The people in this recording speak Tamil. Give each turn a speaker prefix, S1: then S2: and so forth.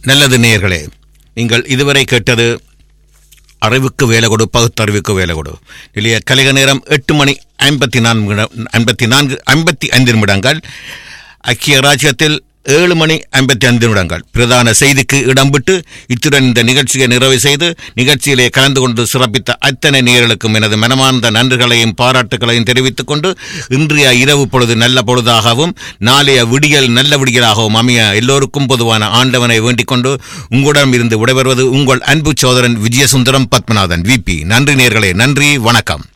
S1: நல்லது நேயர்களே நீங்கள் இதுவரை கேட்டது அறிவுக்கு வேலை கொடு பகுத்தறிவுக்கு வேலை கொடு இல்லையா கலிக நேரம் எட்டு மணி ஐம்பத்தி நான்கு நிமிடம் ஐம்பத்தி நான்கு ஐம்பத்தி ஐந்து நிமிடங்கள் ஐக்கிய ராஜ்யத்தில் ஏழு மணி ஐம்பத்தி ஐந்து நிமிடங்கள் பிரதான செய்திக்கு இடம்பிட்டு இத்துடன் இந்த நிகழ்ச்சியை நிறைவு செய்து நிகழ்ச்சியிலே கலந்து கொண்டு சிறப்பித்த அத்தனை நேயர்களுக்கும் எனது மனமார்ந்த நன்றிகளையும் பாராட்டுகளையும் தெரிவித்துக் கொண்டு இன்றைய இரவு பொழுது நல்ல பொழுதாகவும் நாளைய விடியல் நல்ல விடியலாகவும் அமைய எல்லோருக்கும் பொதுவான ஆண்டவனை வேண்டிக் கொண்டு உங்களிடம் இருந்து விடைபெறுவது உங்கள் அன்பு சோதரன் விஜயசுந்தரம் பத்மநாதன் விபி நன்றி நேர்களே நன்றி வணக்கம்